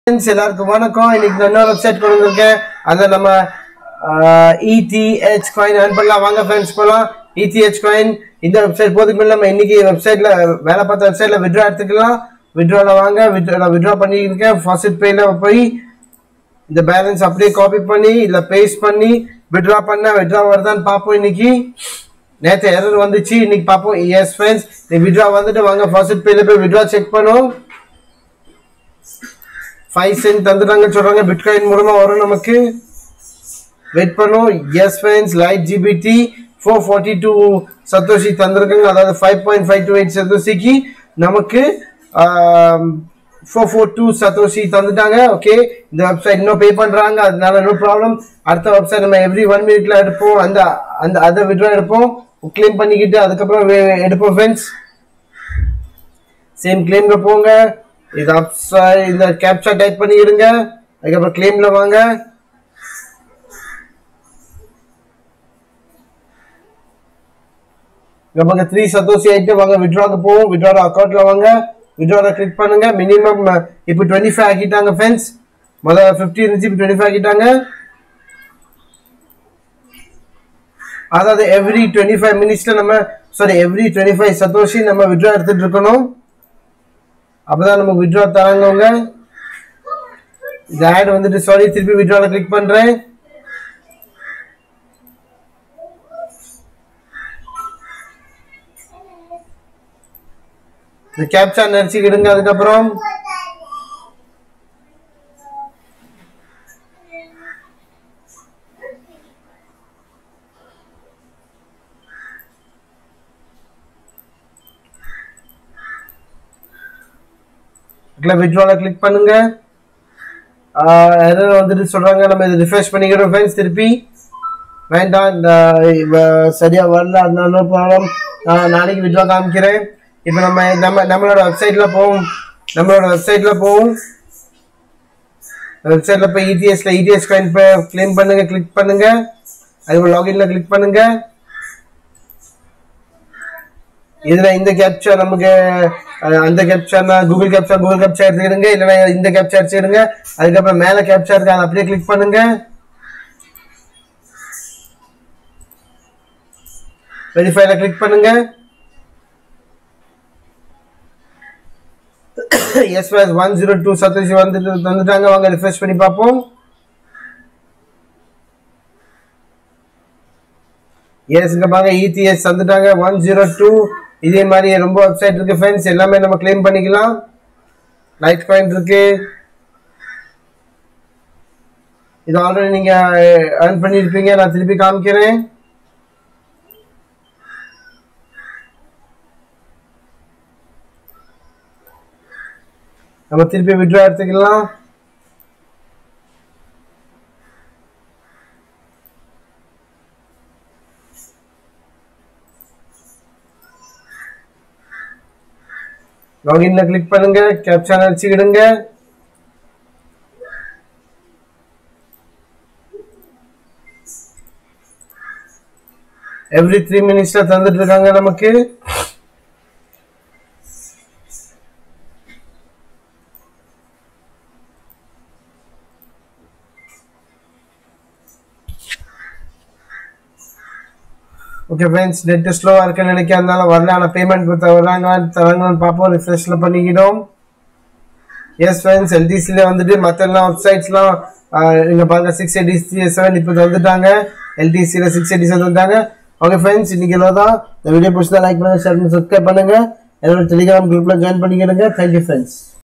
Friends, எல்லாருக்கும் வணக்கம் இன்னைக்கு நான் இன்னொரு வெப்சைட் கொண்டு வந்திருக்கேன் அதை நம்ம இடிஹெச் காயின் earn பண்ணலாம் வாங்க ஃப்ரெண்ட்ஸ் போகலாம் இடிஹெச் காயின் இந்த வெப்சைட் போதுக்கு மேல நம்ம இன்னைக்கு வெப்சைட்ல வேலை பார்த்த வெப்சைட்ல விட்ரா எடுத்துக்கலாம் விட்ரால வாங்க விட்ரா விட்ரா பண்ணியிருக்கேன் ஃபாஸ்ட் பேல போய் இந்த பேலன்ஸ் அப்படியே காப்பி பண்ணி இல்ல பேஸ்ட் பண்ணி விட்ரா பண்ண விட்ரா வருதான்னு பார்ப்போம் இன்னைக்கு நேற்று எரர் வந்துச்சு இன்னைக்கு பார்ப்போம் எஸ் ஃப்ரெண்ட்ஸ் இந்த விட்ரா வந்துட்டு வாங்க ஃபாஸ்ட் பேல போய் விட்ரா செக் பண்ணுவோம் ஃபைவ் சென்ட் தந்துட்டாங்க சொல்றாங்க பிட்காயின் மூலமா வரும் நமக்கு வெயிட் பண்ணும் yes friends light GPT four forty two satoshi தந்திருக்காங்க அதாவது five point five two eight சத்தோஷிக்கு நமக்கு ஃபோர் ஃபோர் டூ சத்தோஷி தந்துட்டாங்க ஓகே இந்த வெப்சைட் இன்னும் பே பண்றாங்க அதனால நோ ப்ராப்ளம் அடுத்த வெப்சைட் நம்ம எவ்ரி ஒன் மினிட்ல எடுப்போம் அந்த அந்த அதை விட்ரா எடுப்போம் கிளைம் பண்ணிக்கிட்டு அதுக்கப்புறம் வே- எடுப்போம் ஃப்ரெண்ட்ஸ் சேம் கிளைம்ல போங்க இது அப்சைட் இந்த கேப்சா டைப் பண்ணிடுங்க அதுக்கப்புறம் கிளைம்ல வாங்க நமக்கு த்ரீ சத்தோசி ஆயிட்டு வாங்க விட்ராக்கு போவோம் விட்ராட அக்கௌண்ட்ல வாங்க விட்ராட கிளிக் பண்ணுங்க மினிமம் இப்போ டுவெண்ட்டி ஃபைவ் ஆக்கிட்டாங்க ஃப்ரெண்ட்ஸ் முதல்ல ஃபிஃப்டி இருந்துச்சு இப்போ டுவெண்ட்டி ஃபைவ் ஆக்கிட்டாங்க அதாவது எவ்ரி டுவெண்ட்டி ஃபைவ் மினிட்ஸ்ல நம்ம sorry every twenty five satoshi நம்ம விட்ரா எடுத்துட்டு இருக்கணும் அப்பதான் நமக்கு விட்ரா தராங்க இந்த ஆட் வந்துட்டு சாரி திருப்பி விட்ரால கிளிக் பண்றேன் இந்த கேப்சா நினைச்சுக்கிடுங்க அதுக்கப்புறம் விட்ரால கிளிக் பண்ணுங்க எரர் வந்துட்டு சொல்றாங்க நம்ம இதை ரிஃப்ரெஷ் பண்ணிக்கிறோம் ஃப்ரெண்ட்ஸ் திருப்பி வேண்டாம் இந்த இவ- சரியா வரல அதனால ப்ராப்ளம் நான் நாளைக்கு விட்ரா காமிக்கிறேன் இப்போ நம்ம நம்ம நம்மளோட வெப்சைட்ல போவோம் நம்மளோட வெப்சைட்ல போவோம் வெப்சைட்ல போய் இடிஎஸ்ல இடிஎஸ் காயின் கிளைம் பண்ணுங்க கிளிக் பண்ணுங்க அதுக்கு லாகின்ல கிளிக் பண்ணுங்க இதுல இந்த கேப்சா நமக்கு அஹ், அந்த கேப்சானா கூகுள் கேப்சா கூகுள் கேப்சா எடுத்துக்கிடுங்க இல்லைன்னா இந்த கேப்சா எடுத்துக்கிடுங்க அதுக்கப்புறம் மேல கேப்சா இருக்கு அதை அப்படியே கிளிக் பண்ணுங்க வெரிஃபைல கிளிக் பண்ணுங்க yes was one zero two satoshi வந்துட்டு தந்துட்டாங்க வாங்க ரிஃப்ரெஷ் பண்ணி பார்ப்போம் எஸ் இங்க பாருங்க இடிஎஸ் தந்துட்டாங்க ஒன் ஜீரோ டூ இதே மாதிரி ரொம்ப வெப்சைட் இருக்கு ஃப்ரெண்ட்ஸ் எல்லாமே நம்ம கிளைம் பண்ணிக்கலாம் லைட் காயின் இருக்கு இது ஆல்ரெடி நீங்க ஏர்ன் பண்ணிருப்பீங்க நான் திருப்பி காமிக்கிறேன் நம்ம திருப்பி விட்ரா எடுத்துக்கலாம் லாகின்ல கிளிக் பண்ணுங்க கேப்சா அடிச்சுக்கிடுங்க எவ்ரி த்ரீ மினிட்ஸ்ல தந்துட்டு இருக்காங்க நமக்கு ஓகே ஃப்ரெண்ட்ஸ் நெட் ஸ்லோவாக இருக்குன்னு நினைக்கிறதுனால வரல ஆனால் பேமெண்ட் வராங்க தராங்கன்னு பார்ப்போம் ரிஃப்ரெஷ்ல பண்ணிக்கிட்டோம் எஸ் ஃப்ரெண்ட்ஸ் எல்டிசியில் வந்துட்டு மற்ற எல்லாம் வெப்சைட்ஸ்லாம் இங்கே பாருங்க சிக்ஸ் எயிட்டி செவன் இப்போ வந்துட்டாங்க எல்டிசியில் சிக்ஸ் எயிட்டி செவன் வந்துட்டாங்க ஓகே ஃப்ரெண்ட்ஸ் இன்னைக்கு எல்லாம் தான் இந்த வீடியோ பிடிச்சதா லைக் பண்ணுங்க ஷேர் பண்ணி சப்ஸ்கிரைப் பண்ணுங்க என்னோட டெலிகிராம் குரூப்பில் ஜாயின் பண்ணிக்கிடுங்க தேங்க்யூ ஃப்ரெண்ட்ஸ்